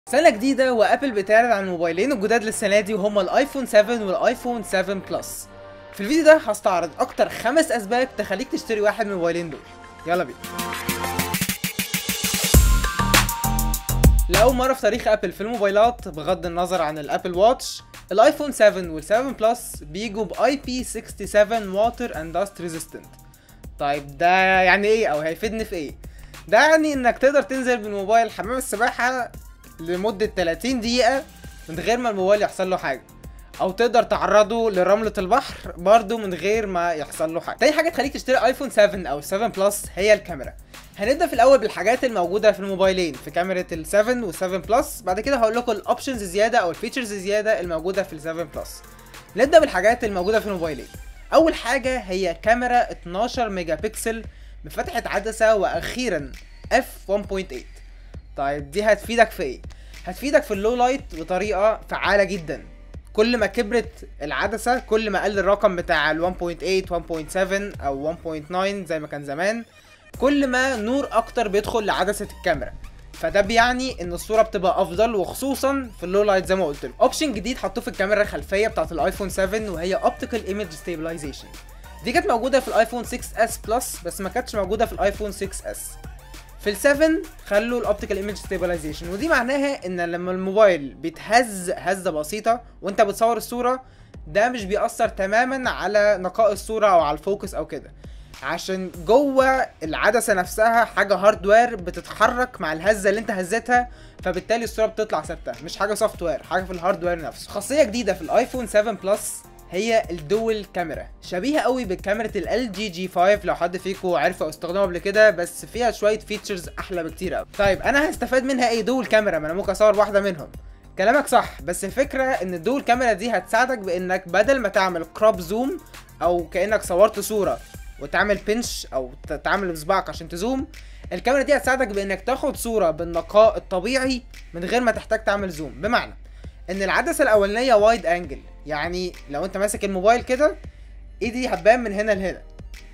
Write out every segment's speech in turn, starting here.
سنة جديدة وابل بتعرض عن الموبايلين الجداد للسنة دي وهما الايفون 7 والايفون 7 بلس في الفيديو ده هستعرض اكتر خمس اسباب تخليك تشتري واحد من الموبايلين دول يلا بينا لأول مرة في تاريخ ابل في الموبايلات بغض النظر عن الابل واتش الايفون 7 وال 7 بلس بيجوا باي بي 67 واتر اند داست ريزيستنت طيب ده يعني ايه او هيفيدني في ايه ده يعني انك تقدر تنزل بالموبايل حمام السباحة لمدة 30 دقيقة من غير ما الموبايل يحصل له حاجة او تقدر تعرضه لرملة البحر برضه من غير ما يحصل له حاجة تاني حاجة تخليك تشتري ايفون 7 او 7 بلس هي الكاميرا هنبدا في الاول بالحاجات الموجوده في الموبايلين في كاميرا ال 7 وال 7 بلس بعد كده هقول لكم الاوبشنز الزياده او الفيتشرز الزياده الموجوده في ال 7 بلس نبدا بالحاجات الموجوده في الموبايلين اول حاجه هي كاميرا 12 ميجا بكسل بفتحه عدسه واخيرا اف 1.8 طيب دي هتفيدك في ايه هتفيدك في اللو لايت بطريقه فعاله جدا كل ما كبرت العدسه كل ما قل الرقم بتاع ال 1.8 1.7 او 1.9 زي ما كان زمان كل ما نور اكتر بيدخل لعدسه الكاميرا فده بيعني ان الصوره بتبقى افضل وخصوصا في اللو لايت زي ما قلت لكم اوبشن جديد حطوه في الكاميرا الخلفيه بتاعه الايفون 7 وهي اوبتيكال ايمج ستابلايزيشن دي كانت موجوده في الايفون 6 اس بلس بس ما كانتش موجوده في الايفون 6 اس في ال 7 خلوا الاوبتيكال ايمج ستابلايزيشن ودي معناها ان لما الموبايل بيتهز هزه بسيطه وانت بتصور الصوره ده مش بيأثر تماما على نقاء الصوره او على الفوكس او كده عشان جوه العدسه نفسها حاجه هاردوير بتتحرك مع الهزه اللي انت هزتها فبالتالي الصوره بتطلع ثابته مش حاجه سوفت وير حاجه في الهاردوير نفسه خاصيه جديده في الايفون 7 بلس هي الدول كاميرا شبيهه قوي بكاميرا ال جي جي 5 لو حد فيكم عرف او استخدمها قبل كده بس فيها شويه فيتشرز احلى بكتير قوي طيب انا هستفاد منها ايه دول كاميرا ما انا ممكن اصور واحده منهم كلامك صح بس الفكره ان الدول كاميرا دي هتساعدك بانك بدل ما تعمل كروب زوم او كانك صورت صوره وتعمل بنش او تعمل بصبعك عشان تزوم الكاميرا دي هتساعدك بانك تاخد صوره بالنقاء الطبيعي من غير ما تحتاج تعمل زوم بمعنى ان العدسه الاولانيه وايد انجل يعني لو انت ماسك الموبايل كده ايدي هتبان من هنا لهنا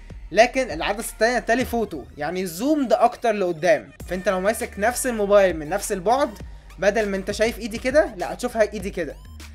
لكن العدسه التانية تالي فوتو يعني الزوم ده اكتر لقدام فانت لو ماسك نفس الموبايل من نفس البعد بدل ما انت شايف ايدي كده لا هتشوفها ايدي كده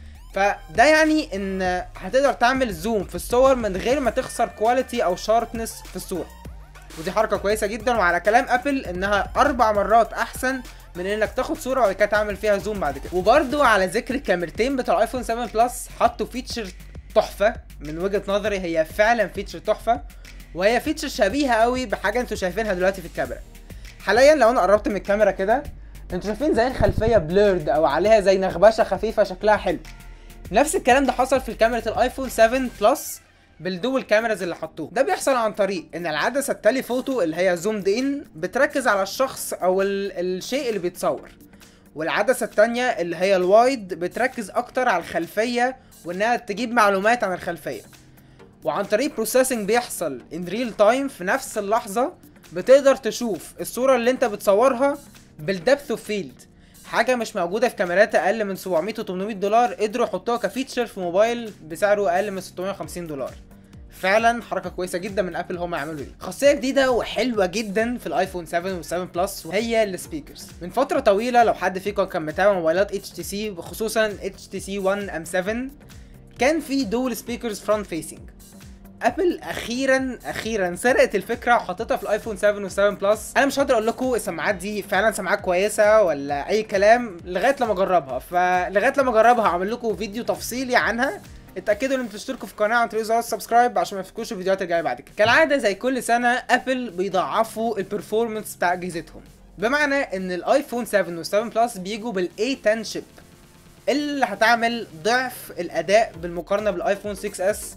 فده يعني ان هتقدر تعمل زوم في الصور من غير ما تخسر كواليتي او شاربنس في الصوره ودي حركه كويسه جدا وعلى كلام ابل انها اربع مرات احسن من انك تاخد صوره وبعد كده تعمل فيها زوم بعد كده وبرده على ذكر الكاميرتين بتاع الايفون 7 بلس حطوا فيتشر تحفه من وجهه نظري هي فعلا فيتشر تحفه وهي فيتشر شبيهه قوي بحاجه انتوا شايفينها دلوقتي في الكاميرا حاليا لو انا قربت من الكاميرا كده انتوا شايفين زي الخلفيه بليرد او عليها زي نغبشه خفيفه شكلها حلو نفس الكلام ده حصل في كاميرا الايفون 7 بلس بالدول كاميراز اللي حطوه ده بيحصل عن طريق ان العدسه التالي فوتو اللي هي زومد ان بتركز على الشخص او ال الشيء اللي بيتصور والعدسه التانية اللي هي الوايد بتركز اكتر على الخلفيه وانها تجيب معلومات عن الخلفيه وعن طريق بروسيسنج بيحصل ان ريل تايم في نفس اللحظه بتقدر تشوف الصوره اللي انت بتصورها بالدبث اوف فيلد حاجه مش موجوده في كاميرات اقل من 700 و 800 دولار قدروا يحطوها كفيتشر في موبايل بسعره اقل من 650 دولار فعلا حركه كويسه جدا من ابل هم يعملوا دي خاصيه جديده وحلوه جدا في الايفون 7 و7 بلس وهي السبيكرز من فتره طويله لو حد فيكم كان متابع موبايلات اتش تي سي خصوصا اتش تي سي 1 ام 7 كان في دول سبيكرز فرونت فيسنج ابل اخيرا اخيرا سرقت الفكره وحطيتها في الايفون 7 و7 بلس انا مش هقدر اقول لكم السماعات دي فعلا سماعات كويسه ولا اي كلام لغايه لما اجربها فلغايه لما اجربها هعمل لكم فيديو تفصيلي عنها اتاكدوا ان تشتركوا في القناه عن طريق زر السبسكرايب عشان ما يفوتكوش الفيديوهات الجايه بعد كده كالعاده زي كل سنه ابل بيضعفوا البرفورمانس بتاع اجهزتهم بمعنى ان الايفون 7 و7 بلس بيجوا بالاي 10 شيب اللي هتعمل ضعف الاداء بالمقارنه بالايفون 6 اس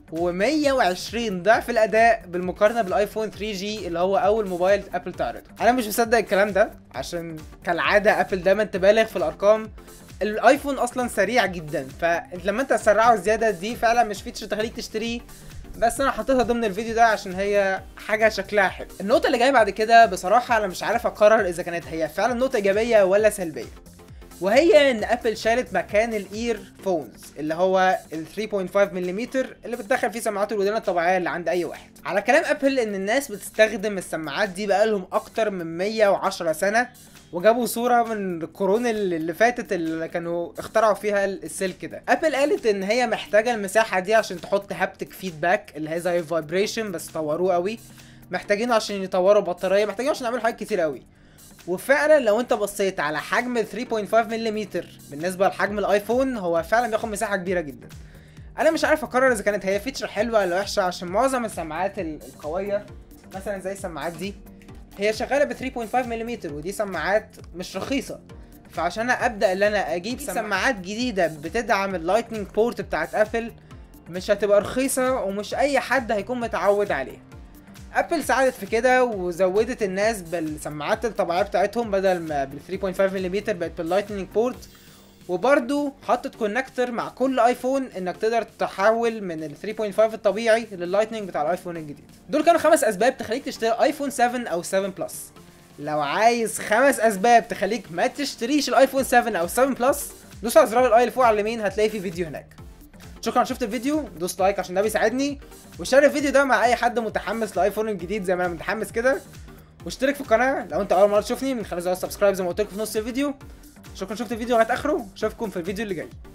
و120 ضعف الاداء بالمقارنه بالايفون 3 جي اللي هو اول موبايل ابل تعرضه انا مش مصدق الكلام ده عشان كالعاده ابل دايما تبالغ في الارقام الايفون اصلا سريع جدا فلما انت تسرعه زياده دي فعلا مش فيتشر تخليك تشتريه بس انا حطيتها ضمن الفيديو ده عشان هي حاجه شكلها حلو النقطه اللي جايه بعد كده بصراحه انا مش عارف اقرر اذا كانت هي فعلا نقطه ايجابيه ولا سلبيه وهي ان ابل شالت مكان الاير فونز اللي هو ال 3.5 ملم اللي بتدخل فيه سماعات الودان الطبيعيه اللي عند اي واحد على كلام ابل ان الناس بتستخدم السماعات دي بقالهم اكتر من 110 سنه وجابوا صوره من القرون اللي اللي فاتت اللي كانوا اخترعوا فيها السلك ده ابل قالت ان هي محتاجه المساحه دي عشان تحط هابتك فيدباك اللي هي زي فايبريشن بس طوروه قوي محتاجينه عشان يطوروا بطاريه محتاجين عشان يعملوا حاجات كتير قوي وفعلا لو انت بصيت على حجم ال 3.5 ملم بالنسبه لحجم الايفون هو فعلا بياخد مساحه كبيره جدا انا مش عارف اقرر اذا كانت هي فيتشر حلوه ولا وحشه عشان معظم السماعات ال- القويه مثلا زي السماعات دي هي شغاله ب 3.5 ملم ودي سماعات مش رخيصه فعشان أنا ابدا ان انا اجيب سماعات جديده بتدعم اللايتنينج بورت بتاعت ابل مش هتبقى رخيصه ومش اي حد هيكون متعود عليها ابل ساعدت في كده وزودت الناس بالسماعات الطبيعيه بتاعتهم بدل ما بال 3.5 ملم بقت باللايتنينج بورت وبرده حطت كونكتور مع كل ايفون انك تقدر تحول من ال 3.5 الطبيعي لللايتنينج بتاع الايفون الجديد دول كانوا خمس اسباب تخليك تشتري ايفون 7 او 7 بلس لو عايز خمس اسباب تخليك ما تشتريش الايفون 7 او 7 بلس دوس على زرار الاي اللي فوق على اليمين هتلاقي في فيديو هناك شكرا شفت الفيديو دوس لايك عشان ده بيساعدني وشير الفيديو ده مع اي حد متحمس لايفون الجديد زي ما انا متحمس كده واشترك في القناه لو انت اول مره تشوفني من خلال زر سبسكرايب زي ما قلت لكم في نص الفيديو شكرا شفت الفيديو لغايه اخره اشوفكم في الفيديو اللي جاي